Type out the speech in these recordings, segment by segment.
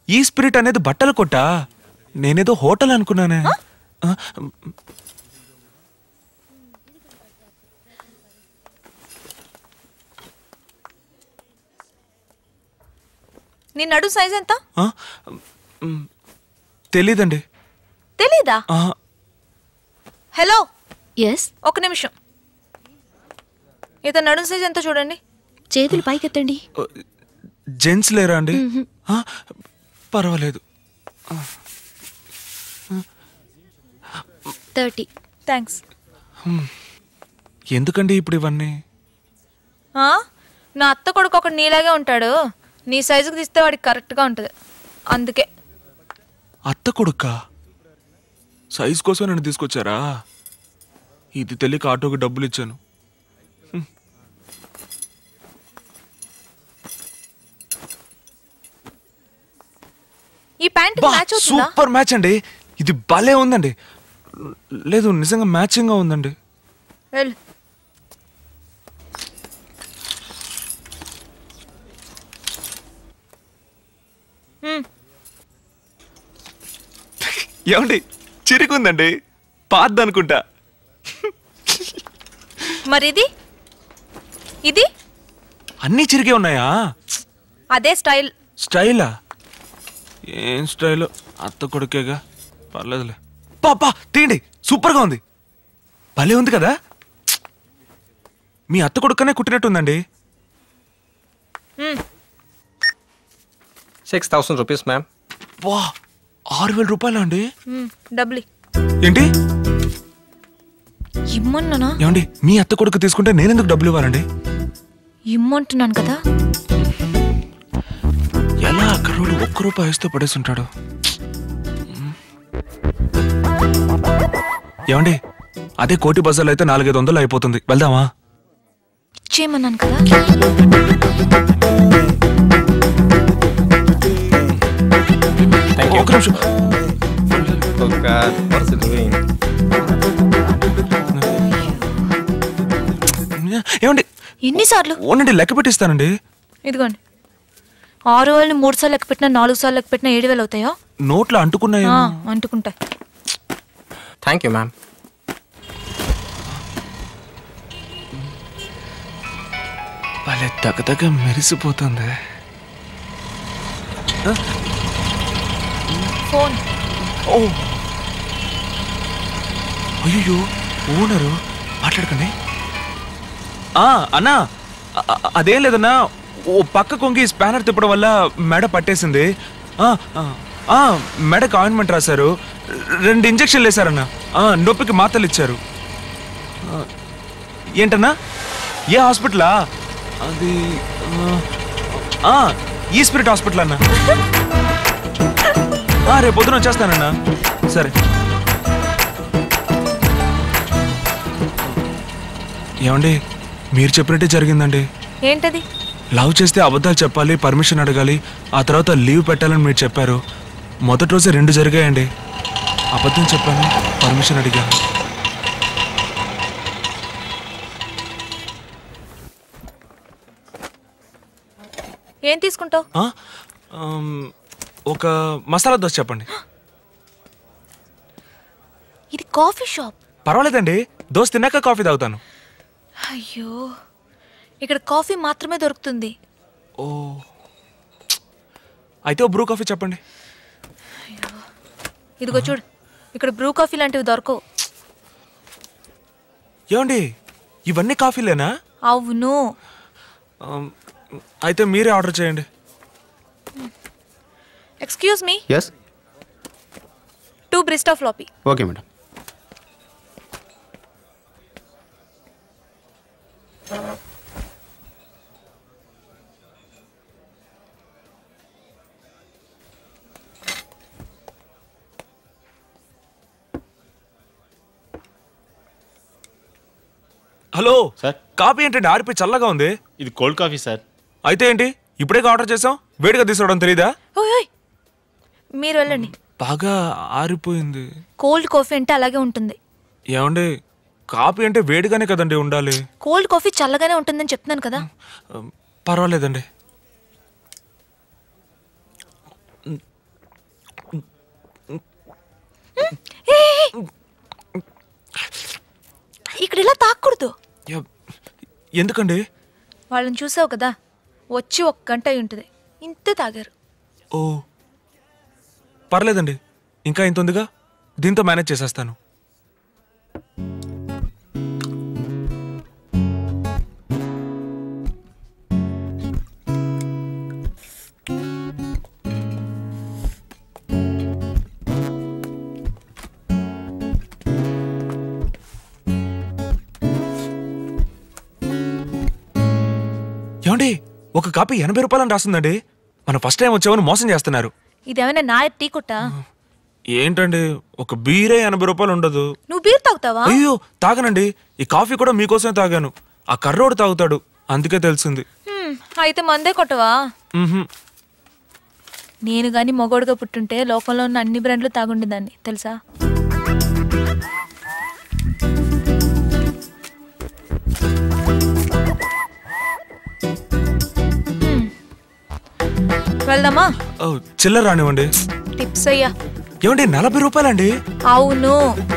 ఈ స్పిరిట్ అనేది బట్టల కొట్టా నేనేదో హోటల్ అనుకున్నానే ఆ, నీ నడు సైజ్ ఎంత ఆ, మ్, తెలీదండి తెలీదా ఆ, హలో ఎస్ ఒక నిమిషం ఇతను నడు సైజ్ ఎంత చూడండి చేతులు పైకెత్తండి జెంట్స్ లేరా అండి ఆ, పర్వాలేదు థర్టీ థ్యాంక్స్ ఎందుకండి ఇప్పుడు ఇవన్నీ నా అత్త కొడుకు ఒకడు నీలాగే ఉంటాడు నీ సైజుకి తీస్తే వాడికి కరెక్ట్గా ఉంటుంది అందుకే అత్త కొడుక్క సైజ్ కోసం నన్ను తీసుకొచ్చారా ఇది తెలియక ఆటోకి డబ్బులు ఇచ్చాను ఈ ప్యాంట్ బా, మ్యాచ్ అవుతుందా సూపర్ మ్యాచ్ అండి ఇది భలే ఉందండి లేదు నిజంగా మ్యాచింగ్ గా ఉందండి వెళ్ళు హ్మ్, ఏమండి చిరికుందండి పాద్ది అనుకుంటా మరి ఇది ఇది అన్నీ చిరిగే ఉన్నాయా అదే స్టైల్ స్టైలా ఏం స్టైల్ అత్త కొడుకేగా పర్లేదులే పాపా తీయండి సూపర్గా ఉంది భలే ఉంది కదా మీ అత్త కొడుకనే కుట్టినట్టుందండి హ్మ్, సిక్స్ థౌసండ్ రూపీస్ మ్యామ్ వా ఆరు వేల రూపాయలా అండి హ్మ్, డబ్బులి ఏంటి ఇమ్మన్నానా ఏమండి మీ అత్త కొడుకు తీసుకుంటే నేనెందుకు డబ్బులు ఇవ్వాలండి ఇమ్మంటున్నాను కదా ఎలా అక్కడోడు ఒక్క రూపాయి ఇస్తే పడేస్తుంటాడు ఏమండి అదే కోటి బజార్లో అయితే నాలుగైదు వందలు అయిపోతుంది వెళ్దామా చేయమన్నాను కదా థ్యాంక్ యూ ఒక్క నిమిషం ఒక వాట్స్ ఇట్ డూయింగ్ ఏమండి ఎన్నిసార్లు ఓనండి లెక్క పెట్టిస్తానండి ఇదిగోండి ఆరు వేలని మూడు సార్లు లెక్క పెట్టినా నాలుగు సార్లు లెక్క పెట్టినా ఏడు వేలు అవుతాయా నోట్లో అంటుకున్నాయో ఆ, అంటుకుంటాయి థ్యాంక్ యూ మ్యామ్ భలే తగదగ మెరిసిపోతుంది ఫోన్ ఓ అయ్యో ఓనరు మాట్లాడకండి ఆ, అన్నా అ- అ- అదేం లేదన్నా ఓ పక్క కొంగి స్పానర్ తిప్పడం వల్ల మెడ పట్టేసింది ఆ, ఆ, ఆ, మెడకు ఆయింట్మెంట్ రాశారు రెండు ఇంజక్షన్లు వేశారన్నా ఆ, నొప్పికి మాత్రలు ఇచ్చారు ఆ, ఏంటన్నా ఏ హాస్పిటలా అది ఆ, ఆ, ఈ స్పిరిట్ హాస్పిటల్ అన్నా ఆ, రేపు పొద్దున వచ్చేస్తానన్నా సరే ఏమండి మీరు చెప్పినట్టే జరిగిందండి ఏంటది లవ్ చేస్తే అబద్ధాలు చెప్పాలి పర్మిషన్ అడగాలి ఆ తర్వాత లీవ్ పెట్టాలని మీరు చెప్పారు మొదటి రోజే రెండు జరిగాయండి అబద్ధం చెప్పాను పర్మిషన్ అడిగాను ఏం తీసుకుంటావు ఆ? ఆమ్, ఒక మసాలా దోశ చెప్పండి ఇది కాఫీ షాప్ పర్వాలేదండి దోశ తిన్నాక కాఫీ తాగుతాను అయ్యో ఇక్కడ కాఫీ మాత్రమే దొరుకుతుంది ఓ అయితే ఓ బ్రూ కాఫీ చెప్పండి ఇదిగో చూడు ఇక్కడ బ్రూ కాఫీ లాంటివి దొరకవు ఏమండి ఇవన్నీ కాఫీలేనా అవును ఆమ్, అయితే మీరే ఆర్డర్ చేయండి ఎక్స్క్యూజ్ మీ ఎస్ టూ బ్రిస్టా ఫ్లాపీ okay madam hello sir coffee ఏంటండి ఆరిపోయి చల్లగా ఉంది ఇది కోల్డ్ కాఫీ సార్ అయితే ఏంటి ఇప్పుడే ఆర్డర్ చేసాం వేడిగా తీసుకోవడం తెలీదా ఓయ్ ఓయ్ మీరు వెళ్ళండి బాగా ఆరిపోయింది కోల్డ్ కాఫీ అంటే అలాగే ఉంటుంది ఏమండి కాఫీ అంటే వేడిగానే కదండి ఉండాలి కోల్డ్ కాఫీ చల్లగానే ఉంటుందని చెప్తున్నాను కదా పర్వాలేదండి ఇక్కడ ఇలా తాకూడదు యా, ఎందుకండి వాళ్ళని చూసావు కదా వచ్చి ఒక గంట అయి ఉంటుంది ఇంతే తాగారు ఓ పర్లేదండి ఇంకా ఇంత ఉందిగా దీంతో మేనేజ్ చేసేస్తాను ఏమండి ఒక కాపీ ఎనభై రూపాయలని రాస్తుందండి మనం ఫస్ట్ టైం వచ్చామని మోసం చేస్తున్నారు ఇదేమైనా నా టీ కొట్టా ఏంటండి ఒక బీరే ఎనభై రూపాయలు ఉండదు నువ్వు బీర్ తాగుతావా అయ్యో తాగనండి ఈ కాఫీ కూడా మీకోసమే తాగాను ఆ కర్రోడు తాగుతాడు అందుకే తెలిసింది హ్మ్, అయితే మందే కొట్టవా మ్హూ. నేను గాని మొగోడుగా పుట్టుంటే లోకంలో ఉన్న అన్ని బ్రాండ్లు తాగుండేదాన్ని తెలుసా హ్మ్. వెళ్దామా ఓ, చిల్లర రానివ్వండి టిప్స్ అయ్యా ఏమండి నలభై రూపాయలండి అవును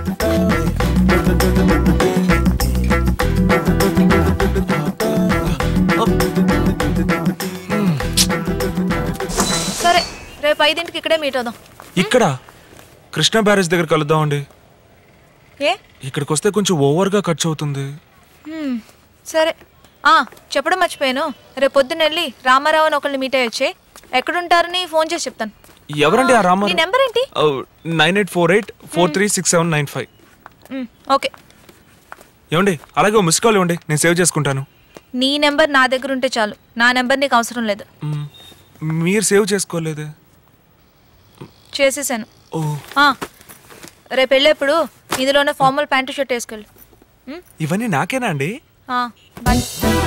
సరే రేపు ఐదింటికి ఇక్కడే మీట్ అవుదాం ఇక్కడ కృష్ణా బ్యారేజ్ దగ్గర కలుద్దామండి ఏ ఇక్కడికి వస్తే కొంచెం ఓవర్గా ఖర్చు అవుతుంది హ్మ్, సరే ఆ చెప్పడం మర్చిపోయాను రేపు పొద్దున్న వెళ్ళి రామారావు అని ఒకరిని మీట్ అయ్యి వచ్చే ఎక్కడుంటారని ఫోన్ చేసి చెప్తాను ఎవరండి ఆ రామ నీ నెంబర్ ఏంటి nine eight four eight four three six seven nine five హ్మ్, ఓకే ఏమండి అలాగే మిస్ కాల్ ఇవ్వండి నేను సేవ్ చేసుకుంటాను నీ నెంబర్ నా దగ్గర ఉంటే చాలు నా నెంబర్ నీకు అవసరం లేదు మ్, మీరు సేవ్ చేసుకోలేదే చేసేసాను ఓ ఆ, రేపు వెళ్ళేప్పుడు ఇందులోనే ఫార్మల్ ప్యాంటు షర్ట్ వేసుకెళ్ళు హ్మ్? ఇవన్నీ నాకేనా అండి ఆ, బాయ్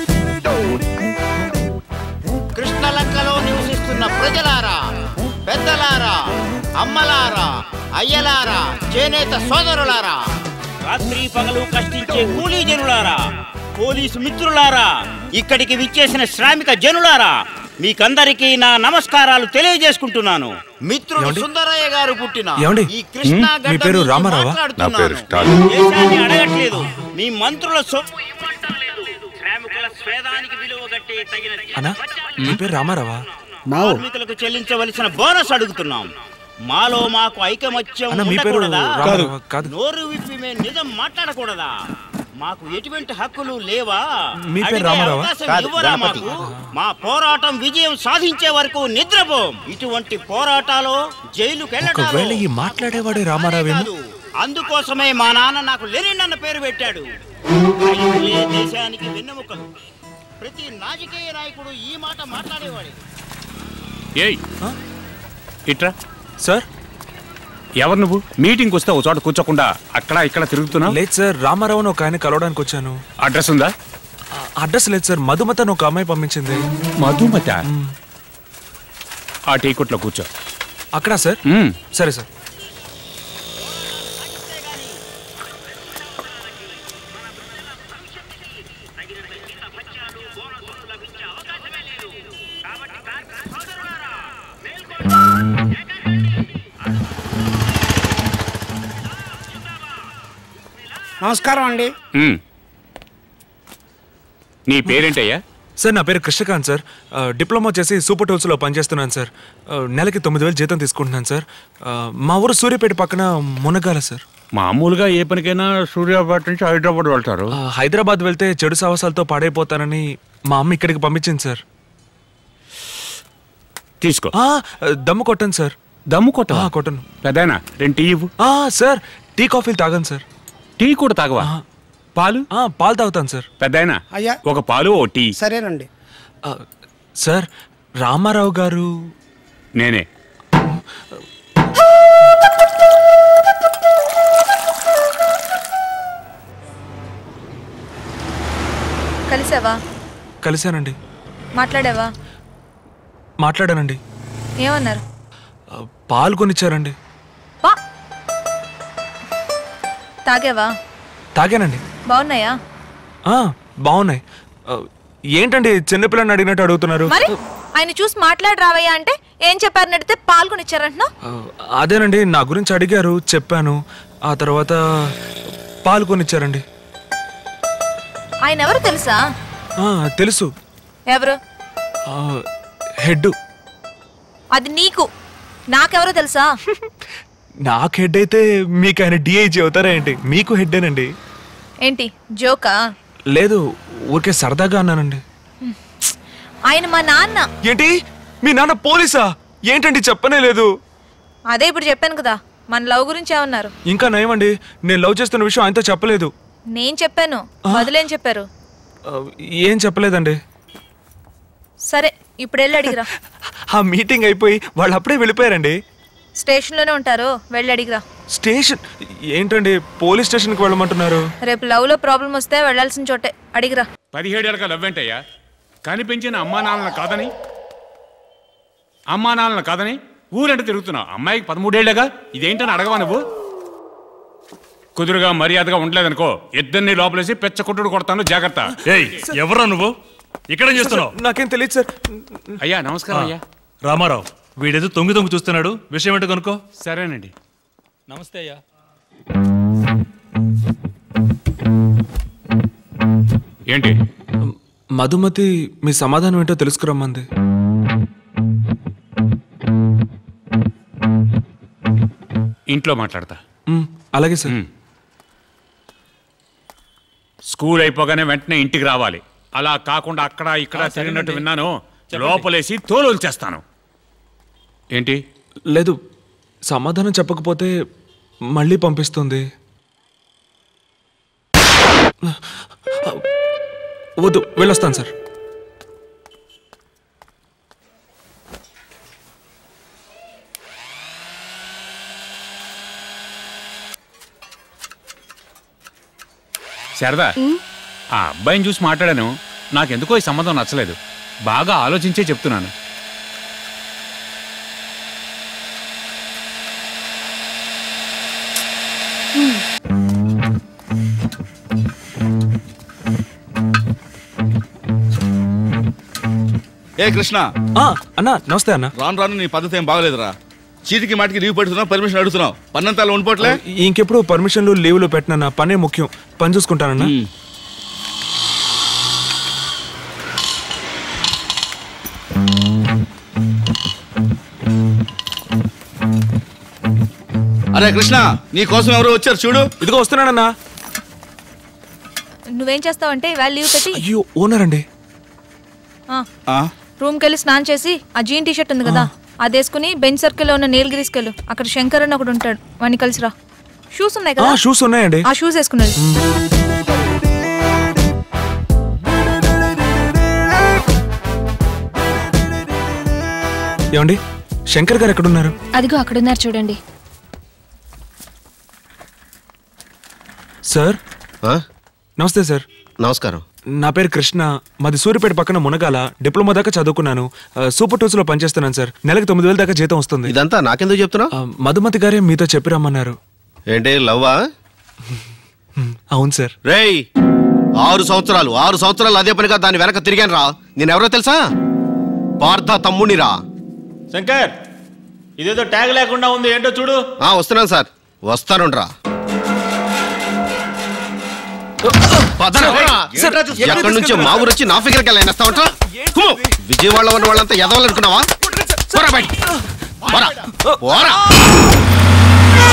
కృష్ణలంకలో నివసిస్తున్న ప్రజలారా పెద్దలారా అమ్మలారా అయ్యలారా చేనేత సోదరులారా రాత్రి పగలు కష్టించే కూలీ జనులారా పోలీసు మిత్రులారా ఇక్కడికి విచ్చేసిన శ్రామిక జనులారా మీకందరికీ నా నమస్కారాలు తెలియజేసుకుంటున్నాను మిత్రుడు ఏమండి? సుందరయ్య గారు పుట్టిన ఏమండి? ఈ కృష్ణా మీ గడ్డ పేరు నుంచి రామారావా? మాట్లాడుతున్నాను. నా పేరు స్టాలిన్. దేశాన్ని అడగట్లేదు మీ మంత్రుల సొమ్ము ఇవ్వట్లేదు. శ్రామికుల స్వేదానికి విలువ కట్టే తగిన అన్నా మీ పేరు రామారావా కార్మికులకు చెల్లించవలసిన బోనస్ అడుగుతున్నాం మాలో మాకు ఐకమత్యం అన్న, మీ పేరు ఉండకూడదా? రామారావా? కాదు. నోరు విప్పి మేము నిజం మాట్లాడకూడదా మాకు ఎటువంటి హక్కులు లేవా మీ పేరు అడిగే రామారావా? అవకాశం కాదు, ఇవ్వరా గణపతి. మాకు? మా పోరాటం విజయం సాధించే వరకు నిద్రపోం ఇటువంటి పోరాటాలు జైలుకు ఒకవేళ ఈ మాట్లాడేవాడే రామారావేమో? అందుకోసమే మా నాన్న నాకు లెనిన్ అన్న పేరు పెట్టాడు రైతులే దేశానికి వెన్నెముకలు ప్రతి రాజకీయ నాయకుడు ఈ మాట మాట్లాడేవాడే ఏయ్ ఆ? ఇట్రా సార్ ఎవరు నువ్వు మీటింగ్ వస్తే ఓ చోట కూర్చోకుండా అక్కడ ఇక్కడ తిరుగుతున్నావు లేదు సార్ రామారావు అని ఒక ఆయన కలవడానికి వచ్చాను అడ్రస్ ఉందా ఆ, అడ్రస్ లేదు సార్ మధుమత అని ఒక అమ్మాయి పంపించింది మధుమత ఆ టీ కొట్లో కూర్చో అక్కడ సార్ మ్మ్. సరే సార్ నమస్కారం అండి మ్మ్. నీ పేరేంటయ్యా సార్ నా పేరు కృష్ణకాంత్ సార్ ఆ, డిప్లొమా చేసి సూపర్ టూల్స్లో పనిచేస్తున్నాను సార్ ఆ, నెలకి తొమ్మిది వేలు జీతం తీసుకుంటున్నాను సార్ ఆ, మా ఊరు సూర్యపేట పక్కన మునగాల సార్ మామూలుగా ఏ పనికైనా సూర్యాపేట నుంచి హైదరాబాద్ వెళ్తారు ఆ, హైదరాబాద్ వెళ్తే చెడు సాహసాలతో పాడైపోతానని మా అమ్మ ఇక్కడికి పంపించింది సార్ తీసుకో ఆ, దమ్ము కొట్టండి సార్ దమ్ము కొట్ట ఆ, కొట్టను పెదాయనా రెండు టీ ఇవ్వు ఆ, సార్ టీ కాఫీలు తాగాను సార్ టీ కూడా తాగవా ఆ. పాలు ఆ, పాలు తాగుతాను సార్ పెదాయనా అయ్యా. ఒక పాలు ఓ టీ సరేనండి ఆ, సార్ రామారావు గారు నేనే కలిసావా కలిశానండి మాట్లాడావా మాట్లాడానండి ఏమన్నారు ఆ, పాలు కొనిచ్చారండి పా తాగావా తాగానండి బాగున్నాయా ఆ, బాగున్నాయి ఆ, ఏంటండి చిన్నపిల్లని అడిగినట్టు అడుగుతున్నారు మరి ఆయన చూసి మాట్లాడి రావయ్యా అంటే ఏం చెప్పారని అడిగితే పాల్గొనిచ్చారంటున్నావు ఆ, అదేనండి నా గురించి అడిగారు చెప్పాను ఆ తర్వాత పాలు కొనిచ్చారండి ఆయన ఎవరు తెలుసా ఆ, తెలుసు ఎవరు ఆ, హెడ్ అది నీకు నాకెవరో తెలుసా నాకు హెడ్ అయితే మీకు ఆయన డిఐజీ అవుతారా ఏంటి మీకు హెడ్డేనండి ఏంటి జోకా లేదు ఊరికే సరదాగా అన్నానండి ఆయన మా నాన్న ఏంటి మీ నాన్న పోలీసా ఏంటండి చెప్పనే లేదు అదే ఇప్పుడు చెప్పాను కదా మన లవ్ గురించి ఏమన్నారు ఇంకా నయమండి నేను లవ్ చేస్తున్న విషయం ఆయనతో చెప్పలేదు నేను చెప్పాను వదిలేం చెప్పారు ఆ, ఏం చెప్పలేదండి సరే ఇప్పుడు వెళ్ళి అడిగిరా ఆ మీటింగ్ అయిపోయి వాళ్ళు అప్పుడే వెళ్ళిపోయారండి స్టేషన్లోనే ఉంటారు వెళ్ళి అడిగిరా స్టేషన్ ఏంటండి పోలీస్ స్టేషన్కి వెళ్ళమంటున్నారు రేపు లవ్లో ప్రాబ్లం వస్తే వెళ్ళాల్సిన చోటే అడిగిరా పదిహేడేళ్ళగా లవ్వేంటయ్యా కనిపించిన అమ్మా నాన్నలు కాదని అమ్మా నాన్నలు కాదని ఊరంటే తిరుగుతున్నావు అమ్మాయికి పదమూడేళ్లగా ఇదేంటని అడగవా నువ్వు కుదురుగా మర్యాదగా ఉండలేదనుకో ఇద్దరిని లోపలేసి పెచ్చ కొట్టుడు కొడతాను జాగ్రత్త ఏయ్ ఎవరా నువ్వు ఇక్కడ చేస్తున్నావు నాకేం తెలియదు సార్ అయ్యా నమస్కారం అయ్యా రామారావు వీడేదో తొంగి తొంగి చూస్తున్నాడు విషయం ఏంటో కనుకో సరేనండి నమస్తే అయ్యా ఏంటి మధుమతి మీ సమాధానం ఏంటో తెలుసుకురమ్మంది ఇంట్లో మాట్లాడతా మ్, అలాగే సార్ మ్. స్కూల్ అయిపోగానే వెంటనే ఇంటికి రావాలి అలా కాకుండా అక్కడ ఇక్కడ తిరిగినట్టు విన్నాను లోపలేసి తోలు చేస్తాను ఏంటి లేదు సమాధానం చెప్పకపోతే మళ్ళీ పంపిస్తుంది వద్దు వెళ్ళొస్తాను సార్ శారదా ఆ అబ్బాయిని చూసి మాట్లాడాను నాకెందుకో ఈ సంబంధం నచ్చలేదు బాగా ఆలోచించే చెప్తున్నాను ఏ కృష్ణ ఆ, అన్నా నమస్తే అన్న రాను రాను నీ పద్ధతి ఏం బాగలేదురా చీటికి మాటికి లీవ్ పెడుతున్నావు పర్మిషన్ అడుగుతున్నావు పన్నంతా ఉండిపోట్లే ఇంకెప్పుడు పర్మిషన్లు లీవులు పెట్టినా పనే ముఖ్యం పని చూసుకుంటానన్నా అరే కృష్ణ నీ కోసం ఎవరో వచ్చారు చూడు ఇదిగో వస్తున్నానన్నా నువ్వేం చేస్తావంటే ఇవాళ లీవ్ పెట్టి అయ్యో ఓనర్ అండి ఆ, ఆ, రూమ్కి వెళ్ళి స్నానం చేసి ఆ జీన్ టీ షర్ట్ ఉంది కదా అది వేసుకుని బెంచ్ సర్కిల్లో ఉన్న నీలగిరీస్కి వెళ్ళు అక్కడ శంకర్ అని ఒకడు ఉంటాడు వాడిని కలిసిరా షూస్ ఉన్నాయి ఆ కదా షూస్ ఉన్నాయండి ఆ షూస్ వేసుకున్నది ఏమండి శంకర్ గారు ఎక్కడున్నారు అదిగో అక్కడున్నారు చూడండి సార్ ఆ? నమస్తే సార్ నమస్కారం నా పేరు కృష్ణ మాది సూర్యపేట పక్కన మునగాల డిప్లొమా దాకా చదువుకున్నాను ఆ, సూపర్ టూస్ లో పనిచేస్తున్నాను సార్ నెలకు తొమ్మిది వేల దాకా జీతం వస్తుంది ఇదంతా నాకెందుకు చెప్తున్నావు ఆ, మధుమతి గారే మీతో చెప్పి రమ్మన్నారు ఏంటి లవ్వా హ్మ్, అవును సార్ రేయ్ ఆరు సంవత్సరాలు ఆరు సంవత్సరాలు అదే పనిగా దాని వెనక తిరిగాను రా నేనెవరో తెలుసా పార్థ తమ్ముడిరా శంకర్ ఇదేదో ట్యాగ్ లేకుండా ఉంది ఏంటో చూడు ఆ వస్తున్నాను సార్ వస్తానుండ్రా పదరా, రా. ఎక్కడి నుంచో మా ఊరు వచ్చి నా ఫిగర్కి వెళ్ళేస్తా ఉంటా విజయవాడలో ఉన్న వాళ్ళంతా ఎదవాలనుకున్నావా పోరా బయటికి. పోరా. పోరా.